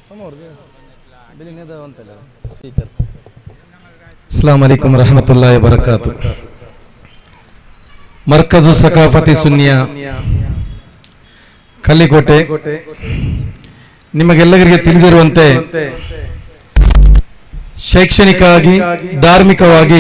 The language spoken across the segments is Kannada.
ಸ್ಪೀಕರ್ ಅಸ್ಲಾಂ ವಲೈಕುಂ ರಹಮತುಲ್ಲಾಹಿ ಬರಕಾತು ಮರ್ಕಜು ಸಕಾಫತಿ ಸುನ್ನಿಯ ಕಲ್ಲಿಕೋಟೆ ನಿಮಗೆಲ್ಲರಿಗೆ ತಿಳಿದಿರುವಂತೆ ಶೈಕ್ಷಣಿಕವಾಗಿ ಧಾರ್ಮಿಕವಾಗಿ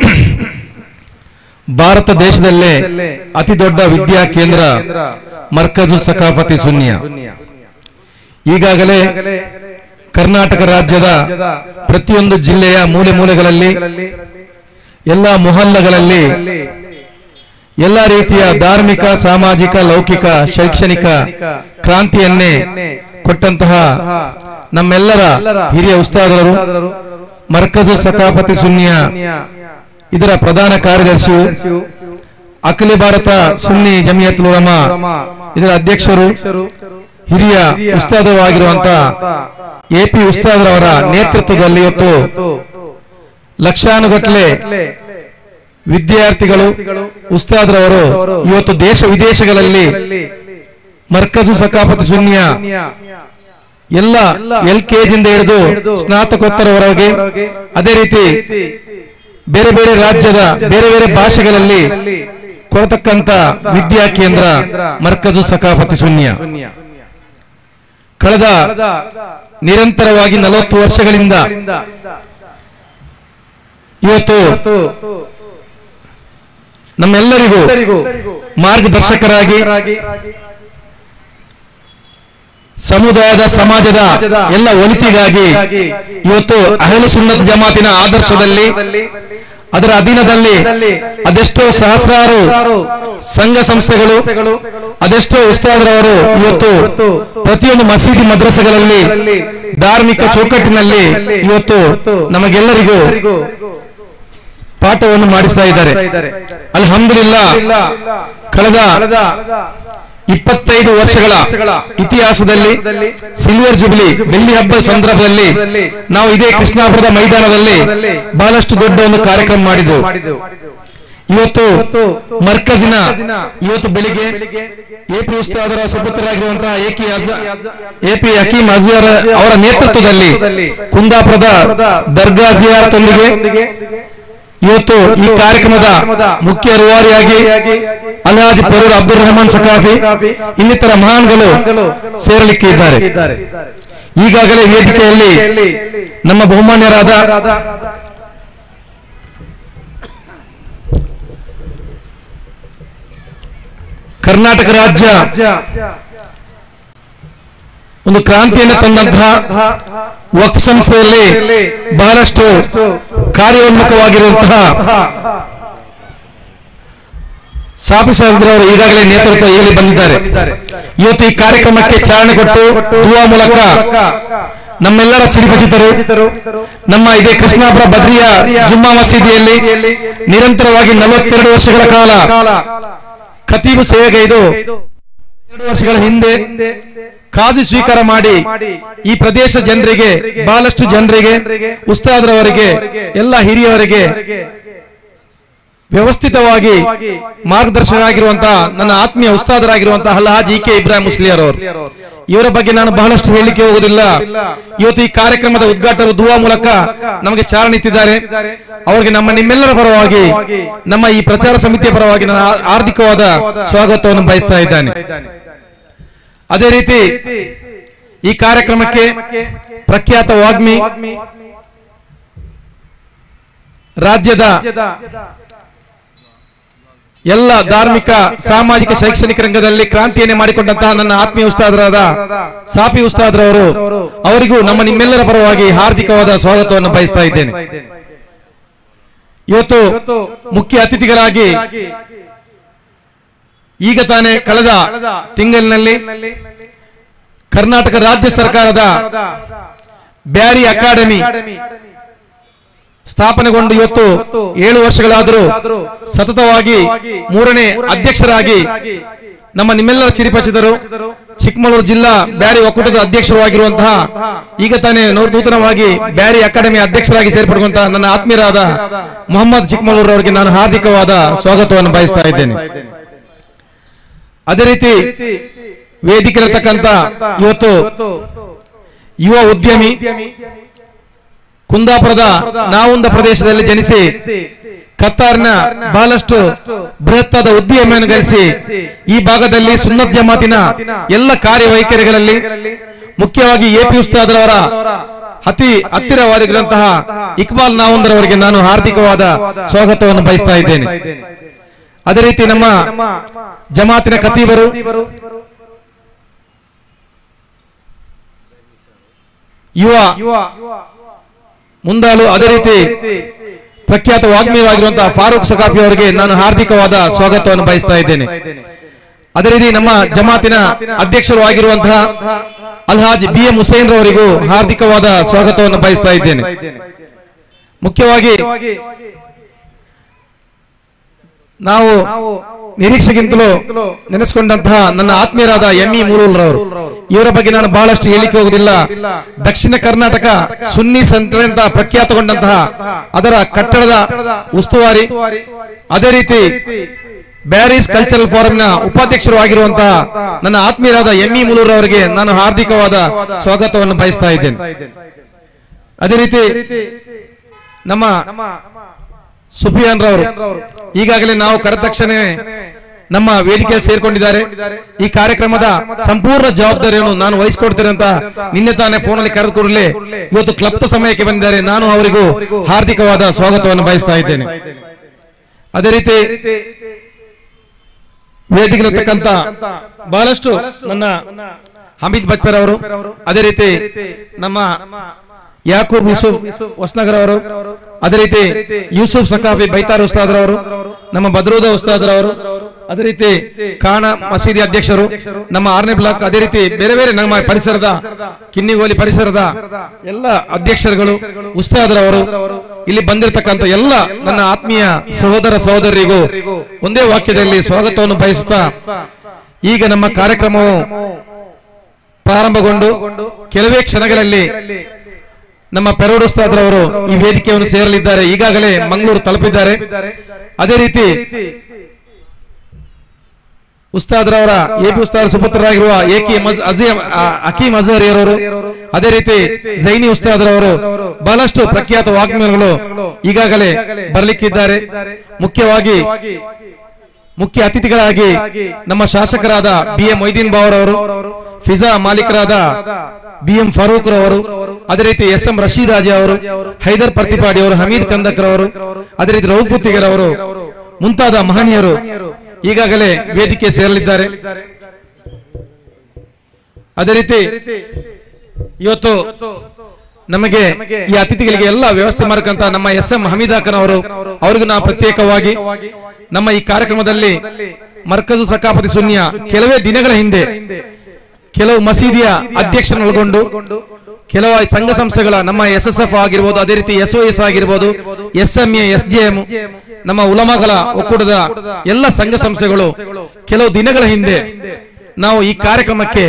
ಭಾರತ ದೇಶದಲ್ಲೇ ಅತಿ ದೊಡ್ಡ ವಿದ್ಯಾ ಕೇಂದ್ರ ಮರ್ಕಜು ಸಕಾಫತಿ ಸುನ್ನಿಯ ಈಗಾಗಲೇ ಕರ್ನಾಟಕ ರಾಜ್ಯದ ಪ್ರತಿಯೊಂದು ಜಿಲ್ಲೆಯ ಮೂಲೆ ಮೂಲೆಗಳಲ್ಲಿ ಎಲ್ಲ ಮೊಹಲ್ಲಗಳಲ್ಲಿ ಎಲ್ಲ ರೀತಿಯ ಧಾರ್ಮಿಕ ಸಾಮಾಜಿಕ ಲೌಕಿಕ ಶೈಕ್ಷಣಿಕ ಕ್ರಾಂತಿಯನ್ನೇ ಕೊಟ್ಟಂತಹ ನಮ್ಮೆಲ್ಲರ ಹಿರಿಯ ಉಸ್ತಾದರು ಮರ್ಕಜು ಸಕಾಫತಿ ಸುನ್ನಿಯ ಇದರ ಪ್ರಧಾನ ಕಾರ್ಯದರ್ಶಿಯು ಅಖಿಲ ಭಾರತ ಸುನ್ನಿ ಜಮಿಯತ್ ಉಲಮಾ ಇದರ ಅಧ್ಯಕ್ಷರು ಹಿರಿಯ ಉಸ್ತಾದರು ಆಗಿರುವಂತಹ ಎಪಿ ಉಸ್ತಾದ್ರವರ ನೇತೃತ್ವದಲ್ಲಿ ಇವತ್ತು ಲಕ್ಷಾನುಗಟ್ಟಲೆ ವಿದ್ಯಾರ್ಥಿಗಳು ಉಸ್ತಾದ್ರವರು ಇವತ್ತು ದೇಶ ವಿದೇಶಗಳಲ್ಲಿ ಮರ್ಕಜು ಸಕಾಫತ್ ಸುನ್ನಿಯ ಎಲ್ಲ ಎಲ್ ಕೆಜಿಯಿಂದ ಹಿಡಿದು ಸ್ನಾತಕೋತ್ತರವರೆಗೆ ಅದೇ ರೀತಿ ಬೇರೆ ಬೇರೆ ರಾಜ್ಯದ ಬೇರೆ ಬೇರೆ ಭಾಷೆಗಳಲ್ಲಿ ಕೊಡತಕ್ಕಂತ ವಿದ್ಯಾ ಕೇಂದ್ರ ಮರ್ಕಜು ಸಕಾಫತಿ ಸುನ್ನಿಯ ಕಳೆದ ನಿರಂತರವಾಗಿ ನಲವತ್ತು ವರ್ಷಗಳಿಂದ ಇವತ್ತು ನಮ್ಮೆಲ್ಲರಿಗೂ ಮಾರ್ಗದರ್ಶಕರಾಗಿ ಸಮುದಾಯದ ಸಮಾಜದ ಎಲ್ಲ ಒಳಿತಿಗಾಗಿ ಇವತ್ತು ಅಹಲು ಸುನ್ನತ್ ಜಮಾತಿನ ಆದರ್ಶದಲ್ಲಿ ಅದರ ಅಧೀನದಲ್ಲಿ ಅದೆಷ್ಟೋ ಸಹಸ್ರಾರು ಸಂಘ ಸಂಸ್ಥೆಗಳು ಅದೆಷ್ಟೋ ಉಸ್ತಾದರವರು ಇವತ್ತು ಪ್ರತಿಯೊಂದು ಮಸೀದಿ ಮದ್ರಸೆಗಳಲ್ಲಿ ಧಾರ್ಮಿಕ ಚೌಕಟ್ಟಿನಲ್ಲಿ ಇವತ್ತು ನಮಗೆಲ್ಲರಿಗೂ ಪಾಠವನ್ನು ಮಾಡಿಸ್ತಾ ಇದ್ದಾರೆ ಅಲ್ಹಮ್ದುಲಿಲ್ಲಾ ಕಳೆದ ಇಪ್ಪತ್ತೈದು ವರ್ಷಗಳ ಇತಿಹಾಸದಲ್ಲಿ ಸಿಲ್ವರ್ ಜುಬ್ಲಿ ಬೆಳ್ಳಿ ಹಬ್ಬದ ಸಂದರ್ಭದಲ್ಲಿ ನಾವು ಇದೇ ಕೃಷ್ಣಾಪುರದ ಮೈದಾನದಲ್ಲಿ ಬಹಳಷ್ಟು ದೊಡ್ಡ ಒಂದು ಕಾರ್ಯಕ್ರಮ ಮಾಡಿದ್ದು ಇವತ್ತು ಮರ್ಕಜಿನ ಇವತ್ತು ಬೆಳಿಗ್ಗೆ ಎಪಿ ಉಸ್ತಾದರ ಸುಪುತ್ರರಾಗಿರುವಂತಹ ಎಕಿ ಎಪಿ ಹಕೀಂ ಅಜರ್ ಅವರ ನೇತೃತ್ವದಲ್ಲಿ ಕುಂದಾಪುರದ ದರ್ಗಾ ಜಿಯಾರತೊಂದಿಗೆ ಇವತ್ತು ಈ ಕಾರ್ಯಕ್ರಮದ ಮುಖ್ಯ ರೂವಾರಿಯಾಗಿ ಅಲ್ಹಾಜ್ ಪರೂರ್ ಅಬ್ದುಲ್ ರಹಮಾನ್ ಸಕಾಫಿ ಇನ್ನಿತರ ಮಹಾನ್ಗಳು ಸೇರಲಿಕ್ಕೆ ಇದ್ದಾರೆ ಈಗಾಗಲೇ ವೇದಿಕೆಯಲ್ಲಿ ನಮ್ಮ ಬಹುಮಾನ್ಯರಾದ ಕರ್ನಾಟಕ ರಾಜ್ಯ ಒಂದು ಕ್ರಾಂತಿಯನ್ನು ತಂದಂತಹ ವಕ್ಫ್ ಸಂಸ್ಥೆಯಲ್ಲಿ ಬಹಳಷ್ಟು ಕಾರ್ಯೋನ್ಮುಖವಾಗಿರುವಂತಹ ಸಾಬಿ ಸಾಹೇಬ್ರವರು ಈಗಾಗಲೇ ನೇತೃತ್ವ ಈಗಲೇ ಬಂದಿದ್ದಾರೆ ಇವತ್ತು ಈ ಕಾರ್ಯಕ್ರಮಕ್ಕೆ ಚಾಲನೆ ಕೊಟ್ಟು ದುವಾ ಮೂಲಕ ನಮ್ಮೆಲ್ಲರ ಚಿರಿಪಚಿತರು ನಮ್ಮ ಇದೇ ಕೃಷ್ಣಾಪುರ ಬದ್ರಿಯ ಜುಮ್ಮಾ ಮಸೀದಿಯಲ್ಲಿ ನಿರಂತರವಾಗಿ ನಲವತ್ತೆರಡು ವರ್ಷಗಳ ಕಾಲ ಖತೀಬು ಸೇವೆಗೈದು ಎರಡು ವರ್ಷಗಳ ಹಿಂದೆ ಖಾಜಿ ಸ್ವೀಕಾರ ಮಾಡಿ ಈ ಪ್ರದೇಶ ಜನರಿಗೆ ಬಹಳಷ್ಟು ಜನರಿಗೆ ಉಸ್ತಾದ್ರವರಿಗೆ ಎಲ್ಲ ಹಿರಿಯವರಿಗೆ ವ್ಯವಸ್ಥಿತವಾಗಿ ಮಾರ್ಗದರ್ಶನ ಆಗಿರುವಂತಹ ನನ್ನ ಆತ್ಮೀಯ ಉಸ್ತಾದರಾಗಿರುವಂತಹ ಅಲ್ಹಾಜ್ ಇ ಕೆ ಇಬ್ರಾಹಿಂ ಮುಸ್ಲಿಯರವರು ಇವರ ಬಗ್ಗೆ ನಾನು ಬಹಳಷ್ಟು ಹೇಳಲಿಕ್ಕೆ ಹೋಗುದಿಲ್ಲ ಇವತ್ತು ಈ ಕಾರ್ಯಕ್ರಮದ ಉದ್ಘಾಟಕರು ದುವಾ ಮೂಲಕ ನಮಗೆ ಚಾಲನೆ ಇತ್ತಿದ್ದಾರೆ ಅವರಿಗೆ ನಮ್ಮ ನಿಮ್ಮೆಲ್ಲರ ಪರವಾಗಿ ನಮ್ಮ ಈ ಪ್ರಚಾರ ಸಮಿತಿಯ ಪರವಾಗಿ ನಾನು ಆ- ಹಾರ್ದಿಕವಾದ ಸ್ವಾಗತವನ್ನು ಬಯಸ್ತಾ ಇದ್ದೇನೆ ಅದೇ ರೀತಿ ಈ ಕಾರ್ಯಕ್ರಮಕ್ಕೆ ಪ್ರಖ್ಯಾತ ವಾಗ್ಮಿ ರಾಜ್ಯದ ಎಲ್ಲ ಧಾರ್ಮಿಕ ಸಾಮಾಜಿಕ ಶೈಕ್ಷಣಿಕ ರಂಗದಲ್ಲಿ ಕ್ರಾಂತಿಯನ್ನೇ ಮಾಡಿಕೊಂಡಂತಹ ನನ್ನ ಆತ್ಮೀಯ ಉಸ್ತಾದರಾದ ಸಾಪಿ ಉಸ್ತಾದ್ರವರು ಅವರಿಗೂ ನಮ್ಮ ನಿಮ್ಮೆಲ್ಲರ ಪರವಾಗಿ ಹಾರ್ದಿಕವಾದ ಸ್ವಾಗತವನ್ನು ಬಯಸ್ತಾ ಇದ್ದೇನೆ ಇವತ್ತು ಮುಖ್ಯ ಅತಿಥಿಗಳಾಗಿ ಈಗ ತಾನೇ ಕಳೆದ ತಿಂಗಳಿನಲ್ಲಿ ಕರ್ನಾಟಕ ರಾಜ್ಯ ಸರ್ಕಾರದ ಬ್ಯಾರಿ ಅಕಾಡೆಮಿ ಸ್ಥಾಪನೆಗೊಂಡು ಇವತ್ತು ಏಳು ವರ್ಷಗಳಾದರೂ ಸತತವಾಗಿ ಮೂರನೇ ಅಧ್ಯಕ್ಷರಾಗಿ ನಮ್ಮ ನಿಮ್ಮೆಲ್ಲರ ಚಿರಿಪಚಿದರು ಚಿಕ್ಕಮಗಳೂರು ಜಿಲ್ಲಾ ಬ್ಯಾರಿ ಒಕ್ಕೂಟದ ಅಧ್ಯಕ್ಷರು ಆಗಿರುವಂತಹ ಈಗ ತಾನೇ ನೂ- ನೂತನವಾಗಿ ಬ್ಯಾರಿ ಅಕಾಡೆಮಿ ಅಧ್ಯಕ್ಷರಾಗಿ ಸೇರ್ಪಡುವಂತಹ ನನ್ನ ಆತ್ಮೀಯರಾದ ಮೊಹಮ್ಮದ್ ಚಿಕ್ಕಮಗಳೂರು ಅವರಿಗೆ ನಾನು ಹಾರ್ದಿಕವಾದ ಸ್ವಾಗತವನ್ನು ಬಯಸ್ತಾ ಇದ್ದೇನೆ ಅದೇ ರೀತಿ ವೇದಿಕೆ ಇರತಕ್ಕಂತ ಇವತ್ತು ಯುವ ಉದ್ಯಮಿ ಕುಂದಾಪುರದ ನಾವುಂದ ಪ್ರದೇಶದಲ್ಲಿ ಜನಿಸಿ ಕತ್ತಾರ್ನ ಬಹಳಷ್ಟು ಬೃಹತ್ತಾದ ಉದ್ಯಮಿಯನ್ನು ಗಳಿಸಿ ಈ ಭಾಗದಲ್ಲಿ ಸುನ್ನತ್ ಜಮಾತಿನ ಎಲ್ಲ ಕಾರ್ಯವೈಖರಿಗಳಲ್ಲಿ ಮುಖ್ಯವಾಗಿ ಎಪಿ ಉಸ್ತಾದ್ರವರ ಅತಿ ಹತ್ತಿರವಾಗಿರುವಂತಹ ಇಕ್ಬಾಲ್ ನಾವುಂದರವರಿಗೆ ನಾನು ಹಾರ್ದಿಕವಾದ ಸ್ವಾಗತವನ್ನು ಬಯಸ್ತಾ ಇದ್ದೇನೆ ಅದೇ ರೀತಿ ನಮ್ಮ ಜಮಾತಿನ ಕತೀಬರು ಯುವ ಮುಂದಾಳು ಅದೇ ರೀತಿ ಪ್ರಖ್ಯಾತ ವಾಗ್ಮಿಯವಾಗಿರುವಂತಹ ಫಾರೂಕ್ ಸಕಾಫಿ ಅವರಿಗೆ ನಾನು ಹಾರ್ದಿಕವಾದ ಸ್ವಾಗತವನ್ನು ಬಯಸ್ತಾ ಇದ್ದೇನೆ ಅದೇ ರೀತಿ ನಮ್ಮ ಜಮಾತಿನ ಅಧ್ಯಕ್ಷರು ಆಗಿರುವಂತಹ ಅಲ್ಹಾಜ್ ಬಿ ಎಂ ಹುಸೇನ್ ರವರಿಗೂ ಹಾರ್ದಿಕವಾದ ಸ್ವಾಗತವನ್ನು ಬಯಸ್ತಾ ಇದ್ದೇನೆ ಮುಖ್ಯವಾಗಿ ನಾವು ನಿರೀಕ್ಷೆಗಿಂತಲೂ ನೆನೆಸಿಕೊಂಡಂತಹ ನನ್ನ ಆತ್ಮೀಯರಾದ ಎಂ ಇ ಮೂರೂಲ್ರವರು ಇವರ ಬಗ್ಗೆ ನಾನು ಬಹಳಷ್ಟು ಹೇಳಿಕೆ ಹೋಗುದಿಲ್ಲ ದಕ್ಷಿಣ ಕರ್ನಾಟಕ ಸುನ್ನಿ ಸೆಂಟರ್ ಅಂತ ಪ್ರಖ್ಯಾತಗೊಂಡಂತಹ ಅದರ ಕಟ್ಟಡದ ಉಸ್ತುವಾರಿ ಅದೇ ರೀತಿ ಬ್ಯಾರಿಸ್ ಕಲ್ಚರಲ್ ಫೋರಂನ ಉಪಾಧ್ಯಕ್ಷರು ಆಗಿರುವಂತಹ ನನ್ನ ಆತ್ಮೀಯರಾದ ಎಂ ಇ ಮುಲೂರ್ ಅವರಿಗೆ ನಾನು ಹಾರ್ದಿಕವಾದ ಸ್ವಾಗತವನ್ನು ಬಯಸ್ತಾ ಇದ್ದೇನೆ ಅದೇ ರೀತಿ ನಮ್ಮ ಸುಫಿಯಾನ್ ರವರು ಈಗಾಗಲೇ ನಾವು ಕರೆದ ತಕ್ಷಣ ನಮ್ಮ ವೇದಿಕೆಯಲ್ಲಿ ಸೇರ್ಕೊಂಡಿದ್ದಾರೆ ಈ ಕಾರ್ಯಕ್ರಮದ ಸಂಪೂರ್ಣ ಜವಾಬ್ದಾರಿಯನ್ನು ನಾನು ವಹಿಸಿಕೊಡ್ತೇನೆ ಅಂತ ನಿನ್ನೆ ತಾನೇ ಫೋನಲ್ಲಿ ಕರೆದ ಕೂಡಲೇ ಇವತ್ತು ಕ್ಲಪ್ತ ಸಮಯಕ್ಕೆ ಬಂದಿದ್ದಾರೆ ನಾನು ಅವರಿಗೂ ಹಾರ್ದಿಕವಾದ ಸ್ವಾಗತವನ್ನು ಬಯಸ್ತಾ ಇದ್ದೇನೆ ಅದೇ ರೀತಿ ವೇದಿಕೆಲಿರ್ತಕ್ಕಂಥ ಬಹಳಷ್ಟು ನನ್ನ ಹಮೀದ್ ಬಜ್ಪೇರ್ ಅವರು ಅದೇ ರೀತಿ ನಮ್ಮ ಯಾಕೂಬ್ ಯೂಸುಫ್ ಹೊಸನಗರ್ ಅವರು ಅದೇ ರೀತಿ ಯೂಸುಫ್ ಸಕಾಫಿ ಬೈತಾರ್ ಉಸ್ತಾದ್ರವರು ನಮ್ಮ ಬದ್ರೂದ ಉಸ್ತಾದ್ರವರು ಅದೇ ರೀತಿ ಕಾಣ ಮಸೀದಿ ಅಧ್ಯಕ್ಷರು ನಮ್ಮ ಆರನೇ ಬ್ಲಾಕ್ ಅದೇ ರೀತಿ ಬೇರೆ ಬೇರೆ ನಮ್ಮ ಪರಿಸರದ ಕಿನ್ನಿಗೋಲಿ ಪರಿಸರದ ಎಲ್ಲ ಅಧ್ಯಕ್ಷರುಗಳು ಉಸ್ತಾದ್ರವರು ಇಲ್ಲಿ ಬಂದಿರತಕ್ಕಂಥ ಎಲ್ಲ ನನ್ನ ಆತ್ಮೀಯ ಸಹೋದರ ಸಹೋದರಿಗೂ ಒಂದೇ ವಾಕ್ಯದಲ್ಲಿ ಸ್ವಾಗತವನ್ನು ಬಯಸುತ್ತಾ ಈಗ ನಮ್ಮ ಕಾರ್ಯಕ್ರಮವು ಪ್ರಾರಂಭಗೊಂಡು ಕೆಲವೇ ಕ್ಷಣಗಳಲ್ಲಿ ನಮ್ಮ ಪೆರೋಡ್ ಉಸ್ತಾದ್ರವರು ಈ ವೇದಿಕೆಯನ್ನು ಸೇರಲಿದ್ದಾರೆ ಈಗಾಗಲೇ ಮಂಗಳೂರು ತಲುಪಿದ್ದಾರೆ ಅದೇ ರೀತಿ ಉಸ್ತಾದ್ರವರ ಎಪಿ ಉಸ್ತಾದ್ ಸುಪುತ್ರರಾಗಿರುವ ಎಕೆ ಮಜ್ ಅಜೀಮ್ ಆ- ಹಕೀಂ ಅಜಹರಿಯರವರು ಅದೇ ರೀತಿ ಜೈನಿ ಉಸ್ತಾದ್ರವರು ಬಹಳಷ್ಟು ಪ್ರಖ್ಯಾತ ವಾಗ್ಮಿಗಳು ಈಗಾಗಲೇ ಬರಲಿಕ್ಕಿದ್ದಾರೆ ಮುಖ್ಯವಾಗಿ ಮುಖ್ಯ ಅತಿಥಿಗಳಾಗಿ ನಮ್ಮ ಶಾಸಕರಾದ ಬಿ ಎಂ ಮೊಯ್ದೀನ್ ಬಾವರವರು ಫಿಜಾ ಮಾಲೀಕರಾದ ಬಿ ಎಂ ಫಾರೂಕ್ ರವರು ಅದೇ ರೀತಿ ಎಸ್ ಎಂ ರಶೀದ್ ಹಾಜಿ ಅವರು ಹೈದರ್ ಪರ್ತಿಪಾಡಿ ಅವರು ಹಮೀದ್ ಕಂದಕರ್ ಅವರು ಅದೇ ರೀತಿ ರೌಫುತ್ತಿಗರ್ ಅವರು ಮುಂತಾದ ಮಹನೀಯರು ಈಗಾಗಲೇ ವೇದಿಕೆ ಸೇರಲಿದ್ದಾರೆ ಅದೇ ರೀತಿ ಇವತ್ತು ನಮಗೆ ಈ ಅತಿಥಿಗಳಿಗೆ ಎಲ್ಲ ವ್ಯವಸ್ಥೆ ಮಾಡಕ್ಕಂತ ನಮ್ಮ ಎಸ್ ಎಂ ಹಮೀದಾಕನ್ ಅವರು ಅವರಿಗೂ ನಾವು ಪ್ರತ್ಯೇಕವಾಗಿ ನಮ್ಮ ಈ ಕಾರ್ಯಕ್ರಮದಲ್ಲಿ ಮರ್ಕಜು ಸಕಾಪತಿ ಸುನ್ಯ ಕೆಲವೇ ದಿನಗಳ ಹಿಂದೆ ಕೆಲವು ಮಸೀದಿಯ ಅಧ್ಯಕ್ಷರನ್ನೊಳಗೊಂಡು ಕೆಲವು ಸಂಘ ಸಂಸ್ಥೆಗಳ ನಮ್ಮ ಎಸ್ ಎಸ್ ಎಫ್ ಆಗಿರ್ಬೋದು ಅದೇ ರೀತಿ ಎಸ್ ಎಸ್ ಆಗಿರ್ಬೋದು S M A S J M ನಮ್ಮ ಉಲಮಗಳ ಒಕ್ಕೂಟದ ಎಲ್ಲ ಸಂಘ ಸಂಸ್ಥೆಗಳು ಕೆಲವು ದಿನಗಳ ಹಿಂದೆ ನಾವು ಈ ಕಾರ್ಯಕ್ರಮಕ್ಕೆ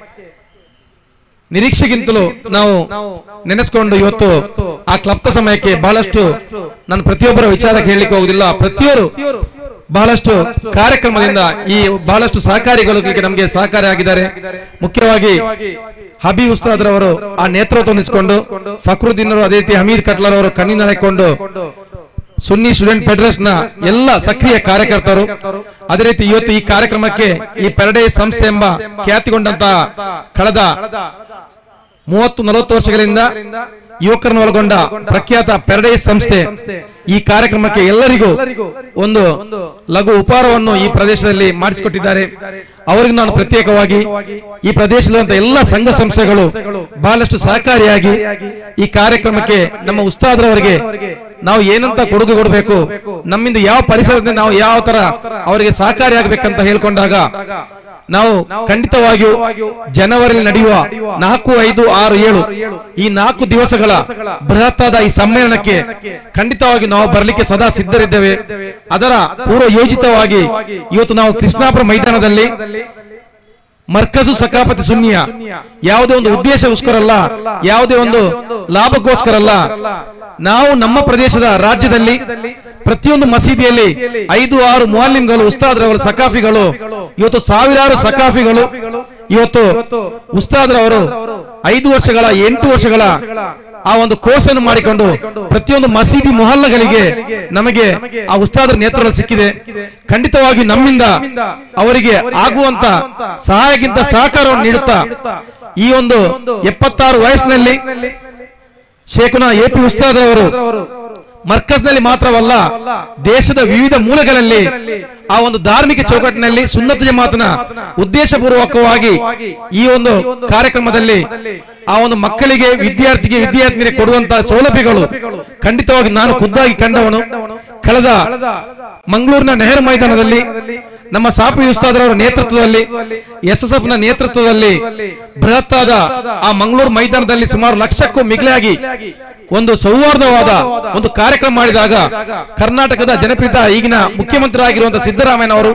ನಿರೀಕ್ಷೆಗಿಂತಲೂ ನಾವು ನೆನೆಸ್ಕೊಂಡು ಇವತ್ತು ಆ ಕ್ಲಪ್ತ ಸಮಯಕ್ಕೆ ಬಹಳಷ್ಟು ನಾನು ಪ್ರತಿಯೊಬ್ಬರ ವಿಚಾರಕ್ಕೆ ಹೇಳಲಿಕ್ಕೆ ಹೋಗುದಿಲ್ಲ ಪ್ರತಿಯೊಬ್ಬರು ಬಹಳಷ್ಟು ಕಾರ್ಯಕ್ರಮದಿಂದ ಈ ಬಹಳಷ್ಟು ಸಹಕಾರಿಗಳಿಗೆ ನಮಗೆ ಸಹಕಾರಿ ಆಗಿದ್ದಾರೆ ಮುಖ್ಯವಾಗಿ ಹಬಿ ಉಸ್ತಾದ್ರವರು ಆ ನೇತೃತ್ವ ನಿಸ್ಕೊಂಡು ಫಕ್ರುದ್ದೀನ್ ಅವರು ಅದೇ ರೀತಿ ಹಮೀದ್ ಕಟ್ಲರ್ ಅವರು ಕಣ್ಣಿನ ಹಾಕೊಂಡು ಸುನ್ನಿ ಸ್ಟೂಡೆಂಟ್ ಫೆಡರೇಷನ್ ನ ಎಲ್ಲ ಸಕ್ರಿಯ ಕಾರ್ಯಕರ್ತರು ಅದೇ ರೀತಿ ಇವತ್ತು ಈ ಕಾರ್ಯಕ್ರಮಕ್ಕೆ ಈ ಪೆರಡೈಸ್ ಸಂಸ್ಥೆ ಎಂಬ ಖ್ಯಾತಿಗೊಂಡಂತಹ ಕಳೆದ ಮೂವತ್ತು ನಲವತ್ತು ವರ್ಷಗಳಿಂದ ಯುವಕರನ್ನು ಒಳಗೊಂಡ ಪ್ರಖ್ಯಾತ ಪೆರಡೈಸ್ ಸಂಸ್ಥೆ ಈ ಕಾರ್ಯಕ್ರಮಕ್ಕೆ ಎಲ್ಲರಿಗೂ ಒಂದು ಲಘು ಉಪಹಾರವನ್ನು ಈ ಪ್ರದೇಶದಲ್ಲಿ ಮಾಡಿಸಿಕೊಟ್ಟಿದ್ದಾರೆ ಅವರಿಗೆ ನಾನು ಪ್ರತ್ಯೇಕವಾಗಿ ಈ ಪ್ರದೇಶದಲ್ಲಿರುವಂತಹ ಎಲ್ಲ ಸಂಘ ಸಂಸ್ಥೆಗಳು ಬಹಳಷ್ಟು ಸಹಕಾರಿಯಾಗಿ ಈ ಕಾರ್ಯಕ್ರಮಕ್ಕೆ ನಮ್ಮ ಉಸ್ತಾದ್ರವರಿಗೆ ನಾವು ಏನಂತ ಕೊಡುಗೆ ಕೊಡಬೇಕು ನಮ್ಮಿಂದ ಯಾವ ಪರಿಸರದಿಂದ ನಾವು ಯಾವ ತರ ಅವರಿಗೆ ಸಹಕಾರಿಯಾಗಬೇಕಂತ ಹೇಳ್ಕೊಂಡಾಗ ನಾವು ಖಂಡಿತವಾಗಿಯೂ ಜನವರಿ ನಡೆಯುವ ನಾಲ್ಕು ಐದು ಆರು ಏಳು ಈ ನಾಲ್ಕು ದಿವಸಗಳ ಬೃಹತ್ತಾದ ಈ ಸಮ್ಮೇಳನಕ್ಕೆ ಖಂಡಿತವಾಗಿ ನಾವು ಬರಲಿಕ್ಕೆ ಸದಾ ಸಿದ್ಧರಿದ್ದೇವೆ ಅದರ ಪೂರ್ವ ಯೋಜಿತವಾಗಿ ಇವತ್ತು ನಾವು ಕೃಷ್ಣಾಪುರ ಮೈದಾನದಲ್ಲಿ ಮರ್ಕಜು ಸಕಾಪತಿ ಸುನ್ನಿಯ ಯಾವುದೇ ಒಂದು ಉದ್ದೇಶಕ್ಕೋಸ್ಕರ ಅಲ್ಲ ಯಾವುದೇ ಒಂದು ಲಾಭಕ್ಕೋಸ್ಕರ ಅಲ್ಲ ನಾವು ನಮ್ಮ ಪ್ರದೇಶದ ರಾಜ್ಯದಲ್ಲಿ ಪ್ರತಿಯೊಂದು ಮಸೀದಿಯಲ್ಲಿ ಐದು ಆರು ಮುಅಲ್ಲಿಂಗಳು ಉಸ್ತಾದ್ರವರು ಸಕಾಫಿಗಳು ಇವತ್ತು ಸಾವಿರಾರು ಸಕಾಫಿಗಳು ಇವತ್ತು ಉಸ್ತಾದ್ರವರು ಐದು ವರ್ಷಗಳ ಎಂಟು ವರ್ಷಗಳ ಆ ಒಂದು ಕೋರ್ಸ್ ಅನ್ನು ಮಾಡಿಕೊಂಡು ಪ್ರತಿಯೊಂದು ಮಸೀದಿ ಮೊಹಲ್ಲಗಳಿಗೆ ನಮಗೆ ಆ ಉಸ್ತಾದರ ನೇತೃತ್ವ ಸಿಕ್ಕಿದೆ ಖಂಡಿತವಾಗಿ ನಮ್ಮಿಂದ ಅವರಿಗೆ ಆಗುವಂತ ಸಹಾಯಕ್ಕಿಂತ ಸಹಕಾರವನ್ನು ನೀಡುತ್ತಾ ಈ ಒಂದು ಎಪ್ಪತ್ತಾರು ವಯಸ್ಸಿನಲ್ಲಿ ಶೇಖುನ ಎ ಪಿ ಉಸ್ತಾದ್ ಅವರು ಮರ್ಕಸ್ನಲ್ಲಿ ಮಾತ್ರವಲ್ಲ ದೇಶದ ವಿವಿಧ ಮೂಲೆಗಳಲ್ಲಿ ಆ ಒಂದು ಧಾರ್ಮಿಕ ಚೌಕಟ್ಟಿನಲ್ಲಿ ಸುನ್ನತ ಜಮಾತನ ಉದ್ದೇಶಪೂರ್ವಕವಾಗಿ ಈ ಒಂದು ಕಾರ್ಯಕ್ರಮದಲ್ಲಿ ಆ ಒಂದು ಮಕ್ಕಳಿಗೆ ವಿದ್ಯಾರ್ಥಿಗೆ ವಿದ್ಯಾರ್ಥಿನಿಗೆ ಕೊಡುವಂತಹ ಸೌಲಭ್ಯಗಳು ಖಂಡಿತವಾಗಿ ನಾನು ಖುದ್ದಾಗಿ ಕಂಡವನು ಕಳೆದ ಮಂಗಳೂರಿನ ನೆಹರು ಮೈದಾನದಲ್ಲಿ ನಮ್ಮ ಸಾಪಿ ಉಸ್ತಾದರವರ ನೇತೃತ್ವದಲ್ಲಿ ಎಸ್ ಎಸ್ ಎಫ್ ನ ನೇತೃತ್ವದಲ್ಲಿ ಬೃಹತ್ತಾದ ಆ ಮಂಗಳೂರು ಮೈದಾನದಲ್ಲಿ ಸುಮಾರು ಲಕ್ಷಕ್ಕೂ ಮಿಗಿಲಾಗಿ ಒಂದು ಸೌಹಾರ್ದವಾದ ಒಂದು ಕಾರ್ಯಕ್ರಮ ಮಾಡಿದಾಗ ಕರ್ನಾಟಕದ ಜನಪ್ರಿಯ ಈಗಿನ ಮುಖ್ಯಮಂತ್ರಿ ಆಗಿರುವಂತಹ ಸಿದ್ದರಾಮಯ್ಯ ಅವರು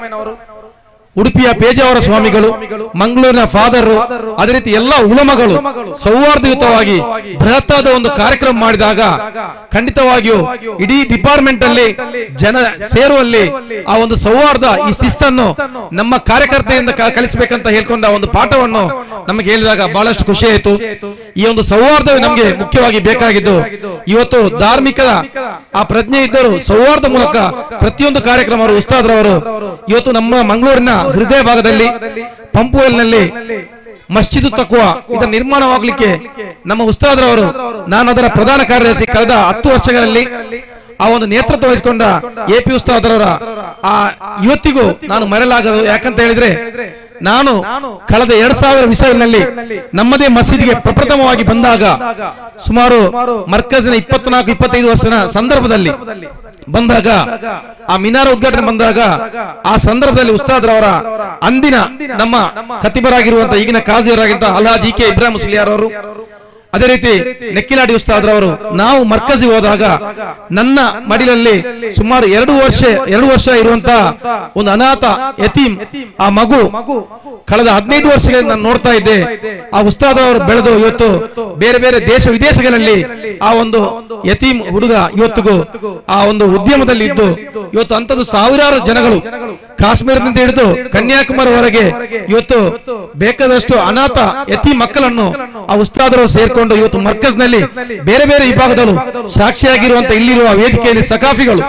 ಉಡುಪಿಯ ಪೇಜಾವರ ಸ್ವಾಮಿಗಳು ಮಂಗಳೂರಿನ ಫಾದರ್ ಅದೇ ರೀತಿ ಎಲ್ಲ ಉಳಮಗಳು ಸೌಹಾರ್ದಯುತವಾಗಿ ಬೃಹತ್ತಾದ ಒಂದು ಕಾರ್ಯಕ್ರಮ ಮಾಡಿದಾಗ ಖಂಡಿತವಾಗಿಯೂ ಇಡೀ ಡಿಪಾರ್ಟ್ಮೆಂಟ್ ಅಲ್ಲಿ ಜನ ಸೇರುವಲ್ಲಿ ಆ ಒಂದು ಸೌಹಾರ್ದ ಈ ಶಿಸ್ತನ್ನು ನಮ್ಮ ಕಾರ್ಯಕರ್ತೆಯಿಂದ ಕ- ಕಲಿಸಬೇಕಂತ ಹೇಳ್ಕೊಂಡ ಒಂದು ಪಾಠವನ್ನು ನಮಗೆ ಹೇಳಿದಾಗ ಬಹಳಷ್ಟು ಖುಷಿ ಆಯಿತು ಈ ಒಂದು ಸೌಹಾರ್ದವೇ ನಮಗೆ ಮುಖ್ಯವಾಗಿ ಬೇಕಾಗಿದ್ದು ಇವತ್ತು ಧಾರ್ಮಿಕ ಆ ಪ್ರಜ್ಞೆ ಇದ್ದರು ಸೌಹಾರ್ದ ಮೂಲಕ ಪ್ರತಿಯೊಂದು ಕಾರ್ಯಕ್ರಮ ಅವರು ಉಸ್ತಾದ್ರವರು ಇವತ್ತು ನಮ್ಮ ಮಂಗಳೂರಿನ ಹೃದಯ ಭಾಗದಲ್ಲಿ ಪಂಪುವೆಲ್ನಲ್ಲಿ ಮಸ್ಜಿದ್ ತಕ್ವ ಇದರ ನಿರ್ಮಾಣವಾಗಲಿಕ್ಕೆ ನಮ್ಮ ಉಸ್ತಾದ್ರವರು ನಾನು ಅದರ ಪ್ರಧಾನ ಕಾರ್ಯದರ್ಶಿ ಕಳೆದ ಹತ್ತು ವರ್ಷಗಳಲ್ಲಿ ಆ ಒಂದು ನೇತೃತ್ವ ವಹಿಸಿಕೊಂಡ ಎ ಪಿ ಉಸ್ತಾದ್ರವರ ಆ ಇವತ್ತಿಗೂ ನಾನು ಮರೆಯಲಾಗದು ಯಾಕಂತ ಹೇಳಿದ್ರೆ ನಾನು ಕಳೆದ ಎರಡ್ ಸಾವಿರ ವಿಸವಿನಲ್ಲಿ ನಮ್ಮದೇ ಮಸೀದಿಗೆ ಪ್ರಪ್ರಥಮವಾಗಿ ಬಂದಾಗ ಸುಮಾರು ಮರ್ಕಜಿನ ಇಪ್ಪತ್ನಾಲ್ಕು ಇಪ್ಪತ್ತೈದು ವರ್ಷದ ಸಂದರ್ಭದಲ್ಲಿ ಬಂದಾಗ ಆ ಮಿನಾರ ಉದ್ಘಾಟನೆ ಬಂದಾಗ ಆ ಸಂದರ್ಭದಲ್ಲಿ ಉಸ್ತಾದ್ರವರ ಅಂದಿನ ನಮ್ಮ ಖತಿಬರಾಗಿರುವಂತಹ ಈಗಿನ ಕಾಜಿಯರಾಗಿದ್ದ ಅಲ್ಹಾಜ್ ಇ ಕೆ ಇಬ್ರಾಹಿಂ ಮುಸ್ಲಿಯಾರ್ ಅವರು ಅದೇ ರೀತಿ ನೆಕ್ಕಿಲಾಡಿ ಉಸ್ತಾದ್ರವರು ನಾವು ಮರ್ಕಜಿಗೆ ಹೋದಾಗ ನನ್ನ ಮಡಿಲಲ್ಲಿ ಸುಮಾರು ಎರಡು ವರ್ಷ ಎರಡು ವರ್ಷ ಇರುವಂತಹ ಒಂದು ಅನಾಥ ಯತೀಮ್ ಆ ಮಗು ಕಳೆದ ಹದಿನೈದು ವರ್ಷಗಳಿಂದ ನಾನು ನೋಡ್ತಾ ಇದ್ದೆ ಆ ಉಸ್ತಾದ್ರವರು ಬೆಳೆದು ಇವತ್ತು ಬೇರೆ ಬೇರೆ ದೇಶ ವಿದೇಶಗಳಲ್ಲಿ ಆ ಒಂದು ಯತೀಮ್ ಹುಡುಗ ಇವತ್ತಿಗೂ ಆ ಒಂದು ಉದ್ಯಮದಲ್ಲಿ ಇದ್ದು ಇವತ್ತು ಅಂತದ್ದು ಸಾವಿರಾರು ಜನಗಳು ಕಾಶ್ಮೀರದಿಂದ ಹಿಡಿದು ಕನ್ಯಾಕುಮಾರಿವರೆಗೆ ಇವತ್ತು ಬೇಕಾದಷ್ಟು ಅನಾಥ ಯತಿ ಮಕ್ಕಳನ್ನು ಆ ಉಸ್ತಾದರು ಸೇರ್ಕೊಂಡು ಇವತ್ತು ಮರ್ಕಜ್ನಲ್ಲಿ ಬೇರೆ ಬೇರೆ ವಿಭಾಗದಲ್ಲೂ ಸಾಕ್ಷಿಯಾಗಿರುವಂತ ಇಲ್ಲಿರುವ ವೇದಿಕೆಯಲ್ಲಿ ಸಕಾಫಿಗಳು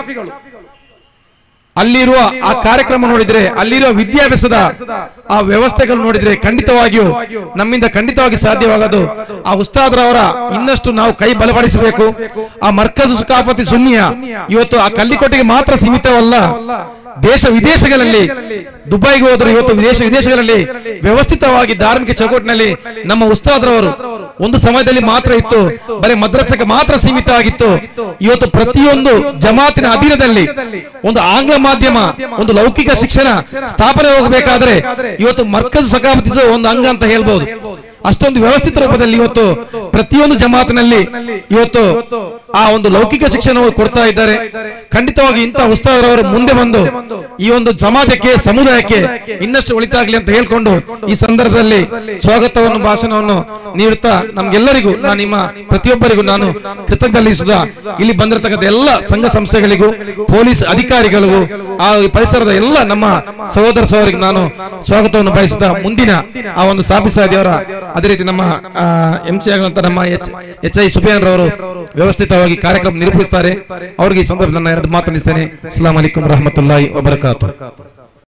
ಅಲ್ಲಿರುವ ಆ ಕಾರ್ಯಕ್ರಮ ನೋಡಿದ್ರೆ ಅಲ್ಲಿರುವ ವಿದ್ಯಾಭ್ಯಾಸದ ಆ ವ್ಯವಸ್ಥೆಗಳು ನೋಡಿದ್ರೆ ಖಂಡಿತವಾಗಿಯೂ ನಮ್ಮಿಂದ ಖಂಡಿತವಾಗಿ ಸಾಧ್ಯವಾಗದು ಆ ಉಸ್ತಾದ್ರವರ ಇನ್ನಷ್ಟು ನಾವು ಕೈ ಬಲಪಡಿಸಬೇಕು ಆ ಮರ್ಕಜ್ ಸುಖಾಪತಿ ಸುನ್ನಿಯ ಇವತ್ತು ಆ ಕಲ್ಲಿಕೋಟೆಗೆ ಮಾತ್ರ ಸೀಮಿತವಲ್ಲ ದೇಶ ವಿದೇಶಗಳಲ್ಲಿ ದುಬೈಗೆ ಹೋದ್ರು ಇವತ್ತು ದೇಶ ವಿದೇಶಗಳಲ್ಲಿ ವ್ಯವಸ್ಥಿತವಾಗಿ ಧಾರ್ಮಿಕ ಚೌಕಟ್ಟಿನಲ್ಲಿ ನಮ್ಮ ಉಸ್ತಾದ್ರವರು ಒಂದು ಸಮಯದಲ್ಲಿ ಮಾತ್ರ ಇತ್ತು ಬರೀ ಮದ್ರಸಕ್ಕೆ ಮಾತ್ರ ಸೀಮಿತ ಆಗಿತ್ತು ಇವತ್ತು ಪ್ರತಿಯೊಂದು ಜಮಾತಿನ ಅಧೀನದಲ್ಲಿ ಒಂದು ಆಂಗ್ಲ ಮಾಧ್ಯಮ ಒಂದು ಲೌಕಿಕ ಶಿಕ್ಷಣ ಸ್ಥಾಪನೆ ಹೋಗಬೇಕಾದ್ರೆ ಇವತ್ತು ಮರ್ಕಜ್ ಸಕಾಪತಿಸುವ ಒಂದು ಅಂಗ ಅಂತ ಹೇಳ್ಬೋದು ಅಷ್ಟೊಂದು ವ್ಯವಸ್ಥಿತ ರೂಪದಲ್ಲಿ ಇವತ್ತು ಪ್ರತಿಯೊಂದು ಜಮಾತಿನಲ್ಲಿ ಇವತ್ತು ಆ ಒಂದು ಲೌಕಿಕ ಶಿಕ್ಷಣವನ್ನು ಕೊಡ್ತಾ ಇದ್ದಾರೆ ಖಂಡಿತವಾಗಿ ಇಂತಹ ಉತ್ಸಾಹರವರು ಮುಂದೆ ಬಂದು ಈ ಒಂದು ಸಮಾಜಕ್ಕೆ ಸಮುದಾಯಕ್ಕೆ ಇನ್ನಷ್ಟು ಒಳಿತಾಗ್ಲಿ ಅಂತ ಹೇಳ್ಕೊಂಡು ಈ ಸಂದರ್ಭದಲ್ಲಿ ಸ್ವಾಗತವನ್ನು ಭಾಷಣವನ್ನು ನೀಡುತ್ತಾ ನಮ್ಗೆಲ್ಲರಿಗೂ ನಾನು ನಿಮ್ಮ ಪ್ರತಿಯೊಬ್ಬರಿಗೂ ನಾನು ಕೃತಜ್ಞಲಿಸುದ ಇಲ್ಲಿ ಬಂದಿರತಕ್ಕಂಥ ಎಲ್ಲ ಸಂಘ ಸಂಸ್ಥೆಗಳಿಗೂ ಪೊಲೀಸ್ ಅಧಿಕಾರಿಗಳಿಗೂ ಆ ಈ ಪರಿಸರದ ಎಲ್ಲ ನಮ್ಮ ಸಹೋದರ ಸಹೋದರಿಗೆ ನಾನು ಸ್ವಾಗತವನ್ನು ಬಯಸಿದ ಮುಂದಿನ ಆ ಒಂದು ಸಾಬಿ ಸಾದಿಯವರ ಅದೇ ರೀತಿ ನಮ್ಮ ಎಂ ಸಿ ಆಗುವಂತ ನಮ್ಮ ಎಚ್ ಎಚ್ ಐ ಸುಫಿಯಾನ್ ರವರು ವ್ಯವಸ್ಥಿತವಾಗಿ ಕಾರ್ಯಕ್ರಮ ನಿರೂಪಿಸ್ತಾರೆ ಅವರಿಗೆ ಈ ಸಂದರ್ಭದಲ್ಲಿ ನಾನು ಎರಡು ಮಾತನಿಸ್ತೇನೆ ಅಸ್ಲಾಂ ಅಲೈಕುಂ ರಹಮತುಲ್ಲಾಹಿ ವಬರಕಾತು